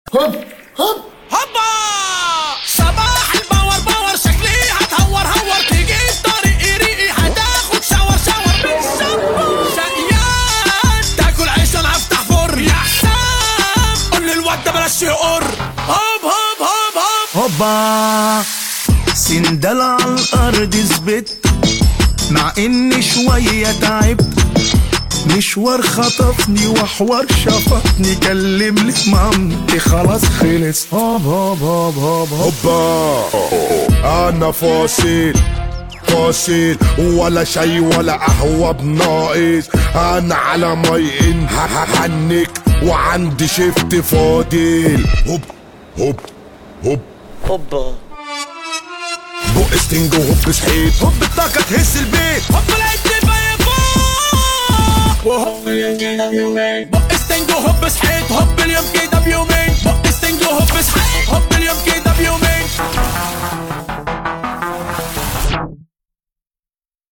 هوب هوب هوبا صباح الباور باور شكلي هتهور هور تيجي طريقي ريقي هتاخد شاور شاور بالشامبو شقيان تاكل عيش انا هفتح فرن يا حسام قول للواد ده بلاش يقر هوب هوب هوب هوب هوبا سندل على الارض زبت مع اني شوية تعبت مشوار خطفني وحوار شفطني كلم لي مامتي خلاص خلص هوب هوب هوب هوب هوب هوبا انا فاصل فاصل ولا شي ولا قهوة بناقص انا على مي هنك وعندي شفت فاضل هوب هوب هوب هوبا بق ستنج وهوب صحيت هوب الطاقة تهز البيت هوب لقيت فايق فوق وهوب بق ستنج وهوب صحيت هوب اليوم كده بيوم